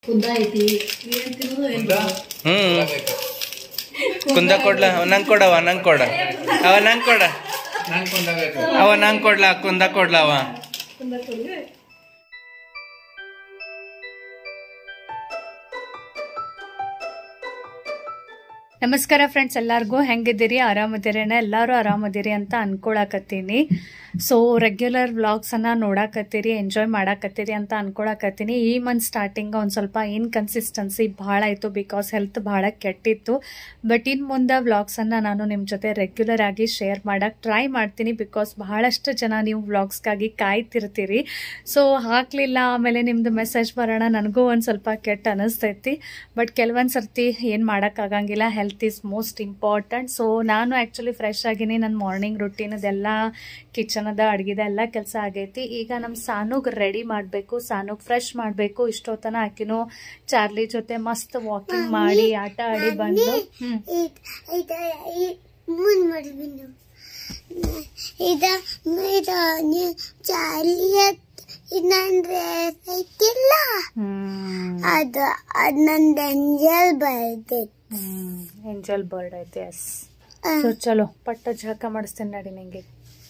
ಕುಂದ ಐತಿ ಏನ್ ತಿನ್ನೋದು ಏನ್ ಬಿಡೋದು? ಹ್ಮ್ ಕುಂದ ಕೊಡ್ಲ ಅವ ನಂಗೆ ಕೊಡವ ನಂಗೆ ಕೊಡ ಅವ ನಂಗೆ ಕೊಡ ಅವ ನಂಗೆ ಕೊಡ್ಲ ಕುಂದ ಕೊಡ್ಲ ಅವ ಕುಂದ ಕೊಡ್ಲಿ? ನಮಸ್ಕಾರ ಫ್ರೆಂಡ್ಸ್ ಎಲ್ಲರಿಗೂ ಹೆಂಗಿದ್ದೀರಿ ಆರಾಮದಿರೇನ ಎಲ್ಲರೂ ಆರಾಮದಿರಿ ಅಂತ ಅನ್ಕೊಳಕತ್ತೀನಿ ಸೊ ರೆಗ್ಯುಲರ್ ವ್ಲಾಗ್ಸನ್ನು ನೋಡಾಕತ್ತೀರಿ ಎಂಜಾಯ್ ಮಾಡಾಕತ್ತೀರಿ ಅಂತ ಅನ್ಕೊಳಕತ್ತೀನಿ ಈ ಮಂತ್ ಸ್ಟಾರ್ಟಿಂಗ್ ಒಂದು ಸ್ವಲ್ಪ ಇನ್ಕನ್ಸಿಸ್ಟೆನ್ಸಿ ಭಾಳ ಇತ್ತು ಬಿಕಾಸ್ ಹೆಲ್ತ್ ಭಾಳ ಕೆಟ್ಟಿತ್ತು ಬಟ್ ಇನ್ನು ಮುಂದೆ ವ್ಲಾಗ್ಸನ್ನು ನಾನು ನಿಮ್ಮ ಜೊತೆ ರೆಗ್ಯುಲರ್ ಆಗಿ ಶೇರ್ ಮಾಡಕ್ಕೆ ಟ್ರೈ ಮಾಡ್ತೀನಿ ಬಿಕಾಸ್ ಬಹಳಷ್ಟು ಜನ ನೀವು ವ್ಲಾಗ್ಸ್ಗಾಗಿ ಕಾಯ್ತಿರ್ತೀರಿ ಸೊ ಹಾಕಲಿಲ್ಲ ಆಮೇಲೆ ನಿಮ್ಮದು ಮೆಸೇಜ್ ಬರೋಣ ನನಗೂ ಒಂದು ಸ್ವಲ್ಪ ಕೆಟ್ಟ ಅನಿಸ್ತೈತಿ ಬಟ್ ಕೆಲವೊಂದು ಸರ್ತಿ ಏನು ಮಾಡೋಕ್ಕಾಗಂಗಿಲ್ಲ health is most important so ನಾನು ಆ್ಯಕ್ಚುಲಿ ಫ್ರೆಶ್ ಆಗಿನಿ ನನ್ನ ಮಾರ್ನಿಂಗ್ ರುಟೀನದೆಲ್ಲ ಕಿಚನದ ಅಡುಗೆದ ಎಲ್ಲ ಕೆಲಸ ಆಗೈತಿ ಈಗ ನಮ್ಮ ಸಾನುಗ್ ರೆಡಿ ಮಾಡಬೇಕು ಸಾನುಗ್ ಫ್ರೆಶ್ ಮಾಡಬೇಕು ಇಷ್ಟೊತ್ತನ ಆಕಿನೂ ಚಾರ್ಲಿ ಜೊತೆ ಮಸ್ತ್ ವಾಕಿಂಗ್ ಮಾಡಿ ಆಟ ಆಡಿ ಬಂದು ಹ್ಮ್ ಇದ ಮುಂದ್ ಮಾಡ್ಬಿನ್ನು ಇದ ಇದ ಚಾಲಿಯತ್ ಇನ್ನಂದ್ರೆ ಐತಿಲ್ಲ ಹ್ಮ್ ಅದು ಅದ್ ನಂದು ಎಂಜಲ್ ಬರ್ದೈತಿ ಏಂಜಲ್ ಬರ್ಡ್ ಐತೆ ಎಸ್ ಸೊ ಚಲೋ ಪಟ್ಟ ಜಳಕ ಮಾಡಿಸ್ತೇನೆ ನಡಿ ನಿಂಗೆ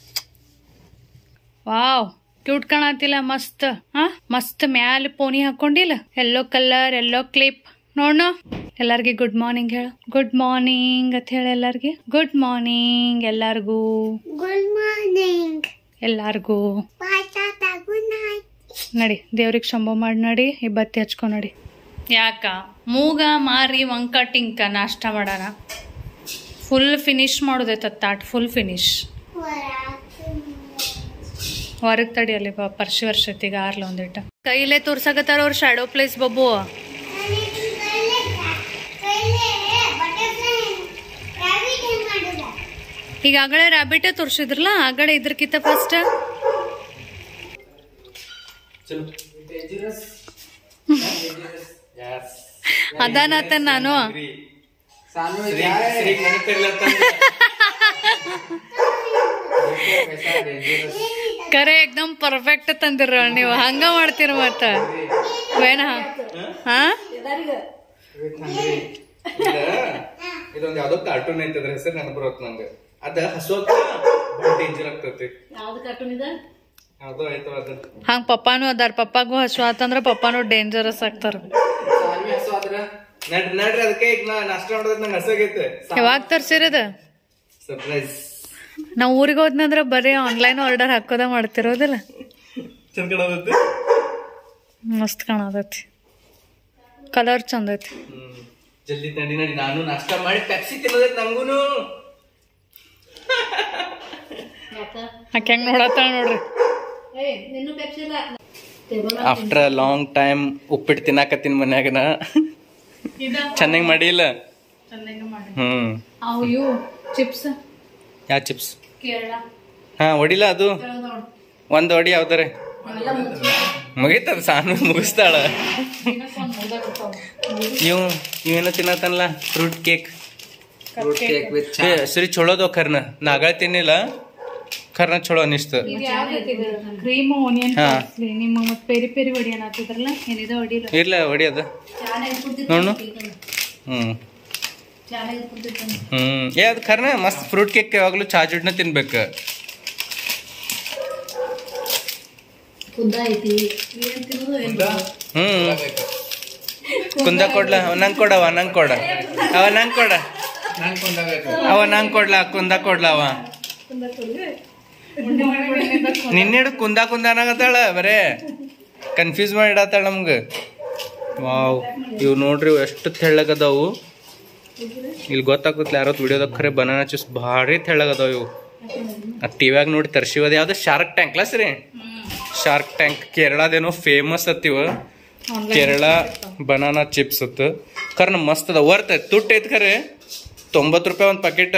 ವಾವ್ ಕ್ಯೂಟ್ ಕಾಣತಿಲ್ಲ ಮಸ್ತ್ ಹಾ ಮಸ್ತ್ ಮ್ಯಾಲ ಪೋನಿ ಹಾಕೊಂಡಿಲ್ಲ ಎಲ್ಲೋ ಕಲರ್ ಎಲ್ಲೋ ಕ್ಲಿಪ್ ನೋಡ್ನ ಎಲ್ಲಾರ್ಗಿ ಗುಡ್ ಮಾರ್ನಿಂಗ್ ಹೇಳು ಗುಡ್ ಮಾರ್ನಿಂಗ್ ಅಂತ ಹೇಳಿ ಎಲ್ಲಾರ್ಗಿ ಗುಡ್ ಮಾರ್ನಿಂಗ್ ಎಲ್ಲಾರ್ಗೂ ಗುಡ್ ಮಾರ್ನಿಂಗ್ ಎಲ್ಲಾರ್ಗೂ ಬಾಯ್ ತಾತ ಗುಡ್ ನೈಟ್ ನಡಿ ದೇವ್ರಿಗೆ ಶಂಭೋ ಮಾಡಿ ನಡಿ ಈ ಬತ್ತಿ ಹಚ್ಕೊ ನಡಿ ಯಾಕ ಮೂಗ ಮಾರಿ ವಂಕ ಟಿಂಕ ನಾಷ್ಟ ಮಾಡಾರ ಫುಲ್ ಫಿನಿಶ್ ಮಾಡೋದೈತ ತಾಟ್ ಫುಲ್ ಫಿನಿಶ್ ಹೊರಗೆ ತಡಿಯಲ್ಲಿ ಬಾ ಪರ್ಶಿ ವರ್ಷತಿಗೆ ಆರ್ಲ ಒಂದಿಟ್ಟು ಕೈಲೇ ತೋರ್ಸಕತ್ತಾರ ಅವ್ರ ಶಾಡೋ ಪ್ಲೇಸ್ ಬಬ್ಬು ಈಗ ಆಗಲೇ ರ್ಯಾಬಿಟೇ ತೋರ್ಸಿದ್ರಲ್ಲ ಆಗಲೇ ಇದ್ರಕ್ಕಿಂತ ಫಸ್ಟ್ ಅದಾನತ ನಾನು ಕರೆ ಎಕ್ದಮ್ ಪರ್ಫೆಕ್ಟ್ ತಂದಿರ ನೀವು ಹಂಗ ಮಾಡ್ತೀರ ಮತ್ತ ಬೇನ ಹಾ ಇದೊಂದ್ ಯಾವ್ದೋ ಕಾರ್ಟೂನ್ ಐತಿ ಅದ್ರ ಹೆಸರು ನೆನಪು ಬರೋತ್ ನಂಗೆ ಅದ ಹಸುವಕ್ಕ ಭಾಳ ಡೇಂಜರ್ ಆಗ್ತೈತಿ ಯಾವ್ದು ಕಾರ್ಟೂನ್ ಇದೆ ಯಾವ್ದೋ ಆಯ್ತು ಅದ ಹಂಗ ಪಪ್ಪಾನು ಅದಾರ ಪಪ್ಪಾಗೂ ಹಸು ಆತಂದ್ರ ಪಪ್ಪಾನು ಡೇಂಜರಸ್ ಆಗ್ತಾರ ನಡ್ರಿ ನಡ್ರಿ ಅದಕ್ಕೆ ಈಗ ನಾ ನಾಷ್ಟ ಮಾಡೋದ್ ನಂಗೆ ಹಸಾಗೈತೆ ಯಾವಾಗ ತರ್ಸಿರದ ಸರ್ಪ್ರೈಸ್ ನಾವ್ ಊರಿಗೆ ಹೋದ್ನಂದ್ರ ಬರೀ ಆನ್ಲೈನ್ ಆರ್ಡರ್ ಹಾಕೋದ ಮಾಡ್ತಿರೋದಿಲ್ಲ ಚಂದ ಕಾಣತೈತಿ ಮಸ್ತ್ ಕಾಣತೈತಿ ಕಲರ್ ಚಂದ ಐತಿ ಹ್ಮ್ ಜಲ್ದಿ ನಡಿ ನಡಿ ನಾನು ನಾಷ್ಟ ಮಾಡಿ ಪೆಪ್ಸಿ ತಿನ್ನೋದೈತಿ ನಂಗೂನು ಯಾಕ ಆಕೆ ಹೆಂಗ್ ನೋಡತ್ತಾಳ ನೋಡ್ರಿ ಏ ನಿನ್ನೂ ಪೆಪ್ಸಿ ಇಲ್ಲ table after a long time ಉಪ್ಪಿಟ್ಟು ತಿನ್ನಾಕತ್ತೀನಿ ಮನ್ಯಾಗನ ಚೆನ್ನಾಗಿ ಮಾಡಿಲ್ಲ ಹ್ಮ್ ಅವು ಇವು ಚಿಪ್ಸ್ ಯಾವ ಚಿಪ್ಸ್ ಕೇರಳ ಹಾ ಹೊಡಿಲ್ಲ ಅದು ಒಂದ್ ಹೊಡಿ ಯಾವ್ದಾರೆ ಮುಗೀತದ ಸಾನು ಮುಗಿಸ್ತಾಳ ಇವ್ ಇವೇನೋ ತಿನ್ನತನಲ್ಲ ಫ್ರೂಟ್ ಕೇಕ್ ಏ ಸರಿ ಚಲೋ ಅದಾವ ಖರ್ನ ನಾಗಳ ತಿನ್ನಿಲ್ಲ ಖರ್ನ ಚಲೋ ಅನಿಸ್ತು ಕ್ರೀಮ್ ಓನಿಯನ್ ಹಾ. ಪಾರ್ಸ್ಲಿ ನಿಮ್ಮ ಮತ್ ಪೆರಿ ಪೆರಿ ಹೊಡಿ ಅನ್ನತ್ತಿದ್ರಲ್ಲ ಏನಿದೆ ಹೊಡಿಲ್ಲ ಇಲ್ಲ ಹೊಡಿ ಅದ ನೋಡು ಹ್ಮ್ ಚೆನ್ನಾಗಿ ಕುಂತಿರ್ತಾನೆ ಹ್ಮ್ ಏ ಅದ್ ಖರ್ನ ಮಸ್ತ್ ಫ್ರೂಟ್ ಕೇಕ್ ಯಾವಾಗ್ಲೂ ಚಾ ಜುಡ್ನ ತಿನ್ಬೇಕು ಕುಂದ ಐತಿ ಏನ್ ತಿನ್ನೋದು ಏನ್ ಬಿಡೋದು? ಹ್ಮ್ ಕುಂದ ಕೊಡ್ಲ ಅವ ನಂಗೆ ಕೊಡವ ನಂಗೆ ಕೊಡ ಅವ ನಂಗೆ ಕೊಡ ಅವ ನಂಗೆ ಕೊಡ್ಲ ಕುಂದ ಕೊಡ್ಲ ಅವ ನಿನ್ನೆಡು ಕುಂದ ಕುಂದ ಅನ್ನಕತ್ತಾಳ ಬರೇ ಕನ್ಫ್ಯೂಸ್ ಮಾಡಿ ಇಡತ್ತಾಳ ನಮ್ಗೆ ವಾವ್ ಇವ್ ನೋಡ್ರಿ ಇವ್ ಎಷ್ಟು ತೆಳ್ಳಗದಾವು ಇಲ್ಲಿ ಗೊತ್ತಾಗುತ್ತಲ್ಲ ಯಾರೋ ವಿಡಿಯೋದಾಗ ಖರೆ ಬನಾನಾ ಜ್ಯೂಸ್ ಭಾರಿ ತೆಳ್ಳಗದಾವ ಇವು ಆ ಟಿವ್ಯಾಗ ನೋಡಿ ತರ್ಸಿವದ ಯಾವ್ದು ಶಾರ್ಕ್ ಟ್ಯಾಂಕ್ ಲಸ್ ರೀ ಶಾರ್ಕ್ ಟ್ಯಾಂಕ್ ಕೇರಳದೇನೋ ಫೇಮಸ್ ಅತ್ತಿವ ಕೇರಳ ಬನಾನಾ ಚಿಪ್ಸ್ ಅತ್ತ ಖರೆ ಮಸ್ತ್ ಅದ ವರ್ತ್ ಐತ್ ತುಟ್ಟ ಐತ್ ಖರೆ ತೊಂಬತ್ತು ರೂಪಾಯಿ ಒಂದು ಪ್ಯಾಕೆಟ್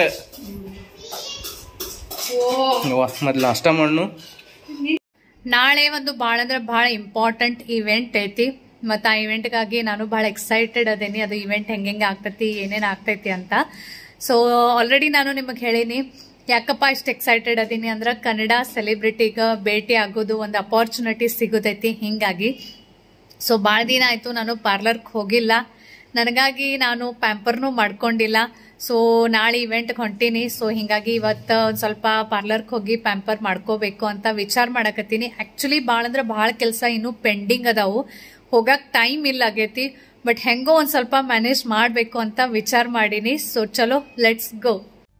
ಮೊದ್ಲು ನಾಷ್ಟ ಮಣ್ಣು ನಾಳೆ ಒಂದು ಭಾಳ ಅಂದ್ರೆ ಭಾಳ ಇಂಪಾರ್ಟೆಂಟ್ ಇವೆಂಟ್ ಐತಿ ಮತ್ತು ಆ ಇವೆಂಟ್ಗಾಗಿ ನಾನು ಭಾಳ ಎಕ್ಸೈಟೆಡ್ ಅದೇನಿ ಅದು ಇವೆಂಟ್ ಹೆಂಗೆ ಹೆಂಗೆ ಆಗ್ತೈತಿ ಏನೇನು ಆಗ್ತೈತಿ ಅಂತ ಸೊ ಆಲ್ರೆಡಿ ನಾನು ನಿಮಗೆ ಹೇಳೀನಿ ಯಾಕಪ್ಪ ಇಷ್ಟು ಎಕ್ಸೈಟೆಡ್ ಅದೀನಿ ಅಂದ್ರೆ ಕನ್ನಡ ಸೆಲೆಬ್ರಿಟಿಗೆ ಭೇಟಿ ಆಗೋದು ಒಂದು ಅಪಾರ್ಚುನಿಟಿ ಸಿಗೋದೈತಿ ಹಿಂಗಾಗಿ ಸೊ ಭಾಳ ದಿನ ಆಯಿತು ನಾನು ಪಾರ್ಲರ್ಗೆ ಹೋಗಿಲ್ಲ ನನಗಾಗಿ ನಾನು ಪ್ಯಾಂಪರ್ನೂ ಮಾಡ್ಕೊಂಡಿಲ್ಲ ಸೊ ನಾಳೆ ಇವೆಂಟ್ಗೆ ಹೊಂಟೀನಿ ಸೊ ಹಿಂಗಾಗಿ ಇವತ್ತು ಒಂದು ಸ್ವಲ್ಪ ಪಾರ್ಲರ್ಗೆ ಹೋಗಿ ಪ್ಯಾಂಪರ್ ಮಾಡ್ಕೋಬೇಕು ಅಂತ ವಿಚಾರ ಮಾಡಕತ್ತೀನಿ ಆ್ಯಕ್ಚುಲಿ ಭಾಳ ಅಂದ್ರೆ ಭಾಳ ಕೆಲಸ ಇನ್ನೂ ಪೆಂಡಿಂಗ್ ಅದಾವು ಹೋಗಕ್ಕೆ ಟೈಮ್ ಇಲ್ಲ ಆಗೈತಿ ಬಟ್ ಹೆಂಗೋ ಒಂದು ಸ್ವಲ್ಪ ಮ್ಯಾನೇಜ್ ಮಾಡಬೇಕು ಅಂತ ವಿಚಾರ ಮಾಡೀನಿ ಸೊ ಚಲೋ ಲೆಟ್ಸ್ ಗೋ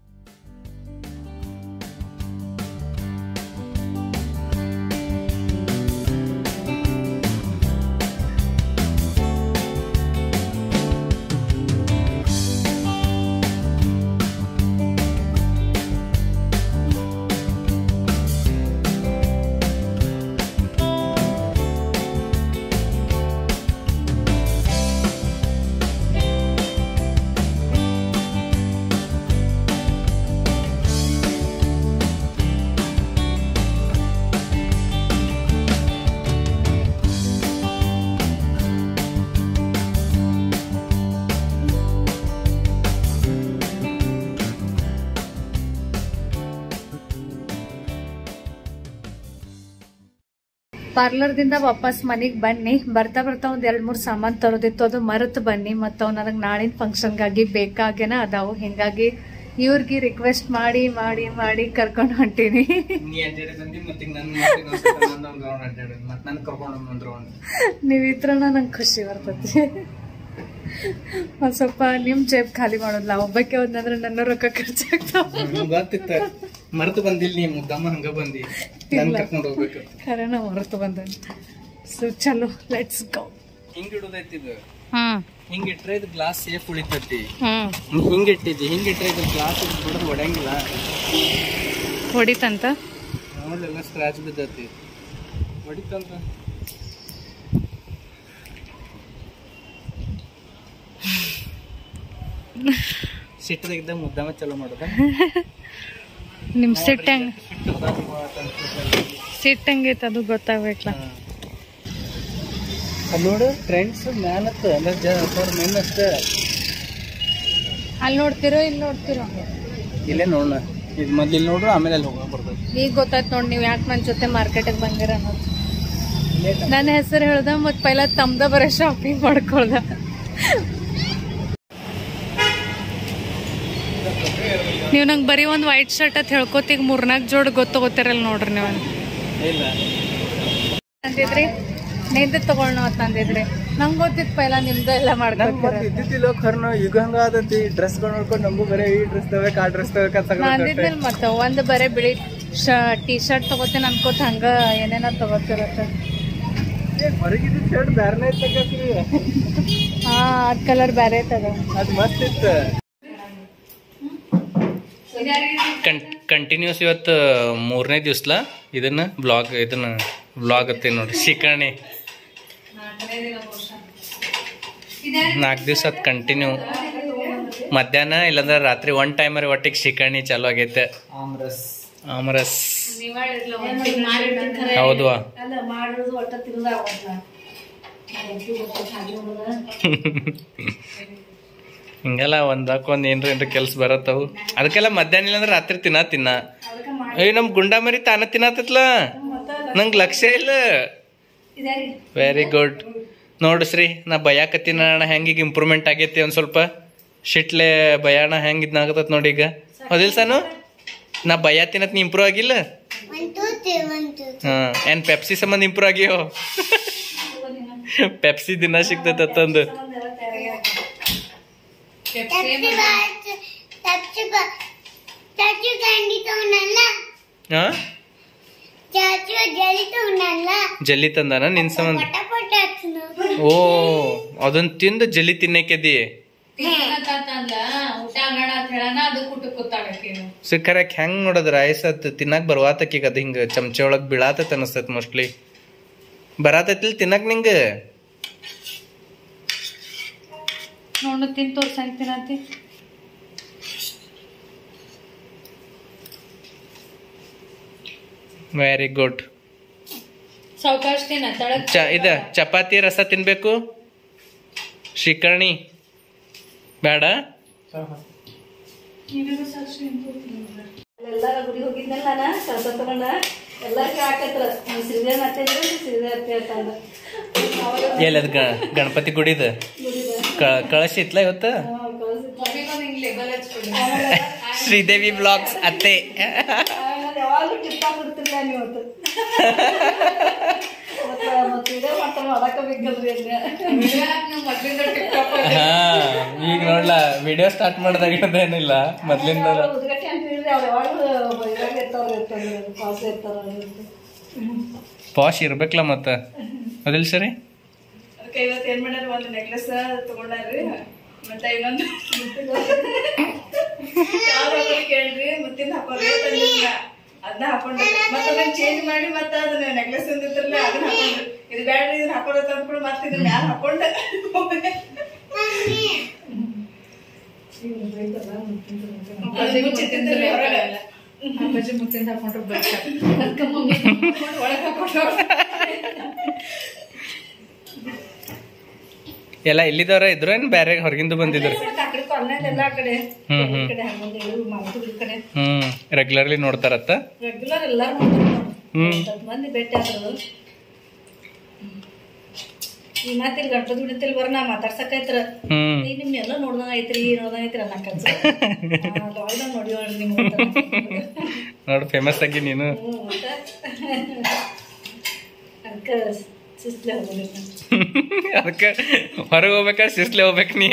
ಪಾರ್ಲರ್ದಿಂದ ವಾಪಸ್ ಮನೆಗೆ ಬನ್ನಿ ಬರ್ತಾ ಬರ್ತಾ ಒಂದ್ ಎರಡ್ ಮೂರ್ ಸಾಮಾನ್ ತರೋದಿತ್ತು ಅದು ಮರೆತು ಬನ್ನಿ ಮತ್ತು ಅವ್ ನನಗೆ ನಾಳಿನ ಫಂಕ್ಷನ್ಗಾಗಿ ಬೇಕಾಗೇನ ಅದಾವು ಹಿಂಗಾಗಿ ಇವ್ರಿಗೆ ರಿಕ್ವೆಸ್ಟ್ ಮಾಡಿ ಮಾಡಿ ಮಾಡಿ ಕರ್ಕೊಂಡು ಹೊಂಟೀನಿ ನೀ ಅಡ್ಡಾಡಿ ಬಂದಿ ಮತ್ತೆ ನನ್ನ ಅಡ್ಡಾಡಿ ಮತ್ತೆ ನನ್ ಕರ್ಕೊಂಡು ಬಂದ್ರು ನೀವ್ ಇದ್ರ ನಂಗೆ ಖುಷಿ ಬರ್ತೈತಿ ಒಂದ್ ಸ್ವಲ್ಪ ನಿಮ್ ಜೇಬ್ ಖಾಲಿ ಮಾಡೋದ್ಲ ಒಬ್ಬಕ್ಕೆ ಒಂದಂದ್ರೆ ನನ್ನ ರೊಕ್ಕ ಖರ್ಚಾಗ್ತಾವ ಗೊತ್ತಿತ್ತ ಮರೆತು ಬಂದಿಲ್ಲ ನೀ ಮುದ್ದಮ್ಮ ಹಂಗ ಬಂದಿ ನನ್ ಕರ್ಕೊಂಡು ಹೋಗ್ಬೇಕು ಖರೇನ ಹೊರತು ಬಂದ ಸೊ ಚಲೋ ಲೆಟ್ಸ್ ಗೋ ಹಿಂಗ್ ಇಡೋದೈತಿ ಇದು ಹ್ಮ್ ಹಿಂಗ್ ಇಟ್ರೆ ಇದು ಗ್ಲಾಸ್ ಸೇಫ್ ಉಳಿತೈತಿ ಹ್ಮ್ ಹಿಂಗ್ ಇಟ್ಟಿದ್ದಿ ಹಿಂಗ್ ಇಟ್ರೆ ಇದು ಗ್ಲಾಸ್ ಬಿಡೋದು ಒಡಂಗಿಲ್ಲ ಹೊಡಿತಂತ ನೋಡ್ಲೆಲ್ಲ ಸ್ಕ್ರಾಚ್ ಬಿದ್ದೈತಿ ಹೊಡಿತಂದ್ರ ಸಿಟ್ಟದಾಗಿದ್ದ ಮುದ್ದಮ್ಮ ಚಲೋ ಮಾಡೋದ ನಿಮ್ ಸಿಟ್ ಹೆಂಗ್ ಸಿಟ್ ಹೆಂಗೈತೆ ಅದು ಗೊತ್ತಾಗ್ಬೇಕಲ್ಲ ಅಲ್ಲಿ ನೋಡು ಟ್ರೆಂಡ್ಸ್ ಮ್ಯಾನ್ ಹತ್ತ ಅಂದ್ರೆ ಫಾರ್ ಮೆನ್ ಅಷ್ಟ ಅಲ್ಲಿ ನೋಡ್ತಿರೋ ಇಲ್ಲಿ ನೋಡ್ತಿರೋ ಇಲ್ಲೇ ನೋಡೋಣ ಇದು ಮೊದ್ಲು ಇಲ್ಲಿ ನೋಡ್ರು ಆಮೇಲೆ ಅಲ್ಲಿ ಹೋಗೋಣ ಬರ್ತೈತಿ ಈಗ ಗೊತ್ತಾಯ್ತು ನೋಡಿ ನೀವು ಯಾಕೆ ನನ್ನ ಜೊತೆ ಮಾರ್ಕೆಟಿಗೆ ಬಂದಿರ ಅನ್ನೋದು ನನ್ನ ಹೆಸರು ಹೇಳ್ದ ಮತ್ ಪೈಲ ತಮ್ದ ಬರೋ ಶಾಪಿಂಗ್ ಮಾಡ್ಕೊಳ್ದ ನೀವು ನಂಗೆ ಬರೀ ಒಂದು ವೈಟ್ ಶರ್ಟ್ ಅಂತ ಹೇಳ್ಕೊತ ಈಗ ಮೂರ್ನಾಲ್ಕು ಜೋಡ್ ಗೊತ್ತಾಗೋತಿರಲ್ಲ ನೋಡ್ರಿ ನೀವು ಇಲ್ಲ ಅಂದಿದ್ರಿ ನಿಂದು ತಗೊಳ್ಳೋ ಅಂತ ಅಂದಿದ್ರಿ ನಂಗೆ ಗೊತ್ತಿತ್ತು ಪೈಲ ನಿಮ್ದು ಎಲ್ಲ ನಮ್ ಮತ್ತೆ ಮಾಡ್ಕೊತೀರ ಇದ್ದಿದ್ದಿಲ್ಲ ಖರ್ನ ಈಗ ಹಂಗ ಆದತಿ ಡ್ರೆಸ್ಗಳು ನೋಡ್ಕೊಂಡು ನಮಗೂ ಬರೀ ಈ ಡ್ರೆಸ್ ತಗೋಬೇಕು ಆ ಡ್ರೆಸ್ ತಗೋಬೇಕಂತ ನಾ ಅಂದಿದ್ನಲ್ಲ ಮತ್ತೆ ಒಂದು ಬರೀ ಬಿಳಿ ಶ ಟೀ ಶರ್ಟ್ ತಗೋತೀನಿ ಅನ್ಕೋತ ಹಂಗ ಏನೇನೋ ತಗೋತಿರತ್ತೆ ಹೊರಗಿದ್ದು ಶರ್ಟ್ ಬ್ಯಾರನೇ ತಗೋತೀವಿ ಹಾ ಅದ್ ಕಲರ್ ಬ್ಯಾರೆ ತಗ ಅದು ಮಸ್ತ್ ಇತ್ತು ಕಂಟಿನ್ಯೂಸ್ ಇವತ್ತು ಮೂರನೇ ದಿವ್ಸಲ ಇದನ್ನ ಬ್ಲಾಗ್ ಇದನ್ನ ಬ್ಲಾಗ್ ಅತ್ತಿ ನೋಡಿ ಶಿಕರಣಿ ನಾಲ್ಕು ದಿವ್ಸ ಅದು ಕಂಟಿನ್ಯೂ ಮಧ್ಯಾಹ್ನ ಇಲ್ಲಾಂದ್ರೆ ರಾತ್ರಿ ಒನ್ ಟೈಮರಿ ಒಟ್ಟಿಗೆ ಶಿಕರಣಿ ಚಾಲು ಆಗೈತೆ ಆಮರಸ್ ಹೌದು ಅಲ್ಲ ಮಾಡೋದು ಒಟ್ಟ ತಿರುಗಾಗೋದ್ಲ ಹಿಂಗೆಲ್ಲ ಒಂದಕ್ಕೆ ಒಂದು ಏನ್ರ ಏನ್ರ ಕೆಲ್ಸ ಬರತ್ತವು ಅದಕ್ಕೆಲ್ಲ ಮಧ್ಯಾಹ್ನ ಇಲ್ಲಾಂದ್ರೆ ರಾತ್ರಿ ತಿನ್ನ ತಿನ್ನ ಅಯ್ಯ ನಮ್ ಗುಂಡ ಮರಿ ತಾನ ತಿನ್ನತ್ತತ್ಲ ನಂಗೆ ಲಕ್ಷ್ಯ ಇಲ್ಲ ವೆರಿ ಗುಡ್ ನೋಡಿಸ್ರಿ ನಾ ಬಯಾಕತ್ತಿನ ಅಣ್ಣ ಹೆಂಗೀಗ ಇಂಪ್ರೂವ್ಮೆಂಟ್ ಆಗೈತಿ ಒಂದ್ ಸ್ವಲ್ಪ ಶಿಟ್ಲೆ ಬಯಾಣ ಹೆಂಗ್ ಇದ್ನಾಗತ್ತ ನೋಡಿ ಈಗ ಹೌದಿಲ್ಲ ಸಾನು ನಾ ಬಯ ತಿನ್ನತ್ ನೀ ಇಂಪ್ರೂವ್ ಆಗಿಲ್ಲ One, two, three, one, two, three. ಹಾ ಏನ್ ಪೆಪ್ಸಿ ಸಂಬಂಧ ಇಂಪ್ರೂವ್ ಆಗ್ಯೋ ಪೆಪ್ಸಿ ದಿನ ಸಿಗ್ತೈತೆ ತಂದು Pepsi bars, Pepsi bars. Chachu candy तो उन्नला, ಹಾ चाचू jelly तो उन्नला. ಜಲ್ಲಿ ತಂದಾನ ನಿನ್ ಸಂಬಂಧ ಪಟಾಪಟ ಹಚ್ನು. ಓ ಅದನ್ನ ತಿಂದು ಜಲ್ಲಿ ತಿನ್ನಕ್ಕೆದಿ ಊಟ ಮಾಡ ಅಂತ ಹೇಳಣ ಅದು ಕುಟ್ಟು ಕೂತಾಡಕ್ಕೆ ಸಿಕ್ಕರಕ್ ಹೆಂಗ್ ನೋಡದ್ರ ಆಯ್ಸತ್ ತಿನ್ನಕ್ ಬರ್ವಾತಕೀಗ ಅದ ಹಿಂಗ ಚಮಚೆ ಒಳಗ್ ಬೀಳಾತತ್ ಅನಸ್ತತ್ ಮೋಸ್ಟ್ಲಿ ಬರಾತೈತಿಲ್ ತಿನ್ನಕ್ ನಿಂಗ ನೋಡು ತಿನ್ ತೋರ್ಸ ಅಂತೀನಂತಿ ವೆರಿ ಗುಡ್ ಸಾವಕಾಶ ತಿನ್ನ ತಳಗ್ ಚ ಇದ ಚಪಾತಿ ರಸ ತಿನ್ಬೇಕು ಶ್ರೀಕರ್ಣಿ ಬೇಡ ಎಲ್ಲಾರ ಗುಡಿ ಹೋಗಿದ್ನಲ್ಲ ನಾನು ಕಳ್ಸ ತಗೊಂಡ ಎಲ್ಲ ಕೇಳಾಕತ್ರ ನೀವು ಶ್ರೀದೇವ್ ಅತ್ತೆ ಇದ್ರೆ ಶ್ರೀದೇವ್ ಅತ್ತೆ ಅಂತಂದ ಅವಾಗ ಎಲ್ಲಿ ಅದು ಗಣಪತಿ ಗುಡಿದ ಕ- ಕಳಶ ಇತ್ಲ ಇವತ್ತು ಶ್ರೀದೇವಿ ಬ್ಲಾಗ್ಸ್ ಅತ್ತೆ ಯಾವಾಗಲೂ ಟಿಪ್ಪ ಬಿಡ್ತಿರ್ಲ ನೀವು ಅವತ್ತು ಮತ್ತೆ ಮತ್ತೆ ಇದೇ ಮಾಡ್ತಾನೆ ಮಾಡಕ್ಕೆ ಬೇಕಲ್ರಿ ಹಾ ಈಗ ನೋಡ್ಲ ವಿಡಿಯೋ ಸ್ಟಾರ್ಟ್ ಮಾಡ್ದಾಗಿರೋದೇನಿಲ್ಲ ಮೊದ್ಲಿಂದ ಉದ್ಗಟ್ಟೆ ಅಂತ ಹೇಳಿದ್ರೆ ಅವ್ರು ಯಾವಾಗಲೂ ಇದ್ರಾಗ ಇರ್ತಾವ್ರಿ ಇರ್ತಾರೆ ಪಾಸ್ ಇರ್ತಾರ ಪಾಶ್ ಇರ್ಬೇಕಲ್ಲ ಮತ್ತ ಅದಿಲ್ಲ ಸರಿ ಅದಕ್ಕೆ ಇವತ್ತು ಏನ್ ಮಾಡ್ಯಾರ ಒಂದು ನೆಕ್ಲೆಸ್ ತಗೊಂಡಾರ್ರಿ ಮತ್ತೆ ಇನ್ನೊಂದು ಯಾವ್ದು ಕೇಳ್ರಿ ಮತ್ತಿಂದ ಹಾಕೋರಿ ತಂದಿಲ್ಲ ಅದನ್ನ ಹಾಕೊಂಡ್ರಿ ಮತ್ತೆ ಅದನ್ನ ಚೇಂಜ್ ಮಾಡಿ ಮತ್ತೆ ಅದನ್ನ ನೆಕ್ಲೆಸ್ ಅಂದಿದ್ರಲ್ಲ ಅದನ್ನ ಹಾಕೊಂಡ್ರಿ ಇದು ಬ್ಯಾಡ್ರಿ ಇದನ್ನ ಹಾಕೋರ ತಂದ್ಬಿಡು ಮತ್ತೆ ಇದನ್ನ ಮ್ಯಾಲ ಹಾಕೊಂಡ ಮುಚ್ಚಿಟ್ಟಿದ್ರಿ ಹೊರಗೆ ಅಪ್ಪಾಜಿ ಮುತ್ತಿಂದ ಹಾಕೊಂಡ್ರು ಬೇಕು ಅದಕ್ಕೆ ಮಮ್ಮಿ ಒಳಗೆ ಹಾಕೊಂಡ್ರು ಎಲ್ಲ ಇಲ್ಲಿದವ್ರ ಇದ್ರು ಏನ್ ಬೇರೆ ಹೊರಗಿಂದ ಬಂದಿದ್ರು ಆ ಕಡೆ ಕೊಲ್ನೆಲ್ಲ ಆ ಕಡೆ ಹ್ಮ್, ಈ ಹ್ಮ್. ಕಡೆ ಹಾಕೊಂಡು ಮಾತು ಈ ಕಡೆ ಹ್ಮ್ ರೆಗ್ಯುಲರ್ಲಿ ನೋಡ್ತಾರತ್ತ ರೆಗ್ಯುಲರ್ ಎಲ್ಲಾರು ಮಾಡ್ತಾರೆ ಹ್ಮ್ ಸ್ವಲ್ಪ ಮಂದಿ ಭೇಟಿ ಆದ್ರು ಈ ಮಾತಿಲ್ ಗಣಪತಿ ಬಿಡತಿಲ್ ಬರ ನಾ ಮಾತಾಡ್ಸಕೈತ್ರ ಹ್ಮ್ ಈ ನಿಮ್ ಎಲ್ಲ ನೋಡ್ದಂಗ ಐತ್ರಿ ನೋಡ್ದಂಗ ಐತ್ರಿ ಅನ್ನಕ ಲಾಲ್ದಾಗ ನೋಡಿವಳ್ರಿ ನಿಮ್ ನೋಡು ಫೇಮಸ್ ಆಗಿ ನೀನು ಅದಕ್ಕೆ ಸಿಸ್ಲೆ ಹೋಗ್ಬೇಕು ಅದಕ್ಕೆ ಹೊರಗೆ ಹೋಗ್ಬೇಕಾದ್ರೆ ಶಿಸ್ಲೆ ಹೋಗ್ಬೇಕು ನೀ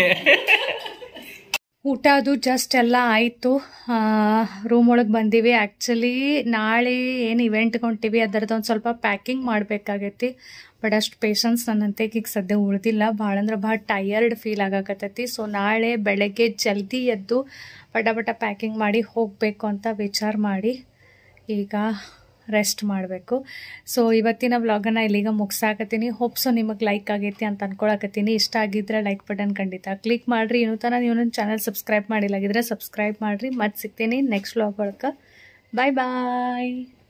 ಊಟ ಅದು ಜಸ್ಟ್ ಎಲ್ಲ ಆಯಿತು ರೂಮ್ ಒಳಗೆ ಬಂದೀವಿ ಆ್ಯಕ್ಚುಲಿ ನಾಳೆ ಏನು ಇವೆಂಟ್ ಹೊಂಟೀವಿ ಅದರದ್ದು ಒಂದು ಸ್ವಲ್ಪ ಪ್ಯಾಕಿಂಗ್ ಮಾಡಬೇಕಾಗೈತಿ ಬಟ್ ಅಷ್ಟು ಪೇಷನ್ಸ್ ನನ್ನಂತೆ ಈಗ ಸದ್ಯ ಉಳ್ದಿಲ್ಲ ಭಾಳ ಅಂದ್ರೆ ಭಾಳ ಟಯರ್ಡ್ ಫೀಲ್ ಆಗಾಕತ್ತೈತಿ ಸೊ ನಾಳೆ ಬೆಳಗ್ಗೆ ಜಲ್ದಿ ಎದ್ದು ಬಟ ಬಟ ಪ್ಯಾಕಿಂಗ್ ಮಾಡಿ ಹೋಗಬೇಕು ಅಂತ ವಿಚಾರ ಮಾಡಿ ಈಗ ರೆಸ್ಟ್ ಮಾಡಬೇಕು ಸೊ ಇವತ್ತಿನ ವ್ಲಾಗನ್ನು ಇಲ್ಲಿಗ ಮುಗ್ಸಾಕತ್ತೀನಿ ಹೋಪ್ಸು ನಿಮಗೆ ಲೈಕ್ ಆಗೈತಿ ಅಂತ ಅನ್ಕೊಳಕತ್ತೀನಿ ಇಷ್ಟ ಆಗಿದ್ರೆ ಲೈಕ್ ಬಟನ್ ಖಂಡಿತ ಕ್ಲಿಕ್ ಮಾಡಿರಿ ಇನ್ನೂ ತನಕ ನೀವು ನನ್ನ ಚಾನಲ್ ಸಬ್ಸ್ಕ್ರೈಬ್ ಮಾಡಿಲ್ಲಾಗಿದ್ರೆ ಸಬ್ಸ್ಕ್ರೈಬ್ ಮಾಡಿರಿ ಮತ್ತೆ ಸಿಗ್ತೀನಿ ನೆಕ್ಸ್ಟ್ ವ್ಲಾಗ್ ಒಳಗೆ ಬಾಯ್ ಬಾಯ್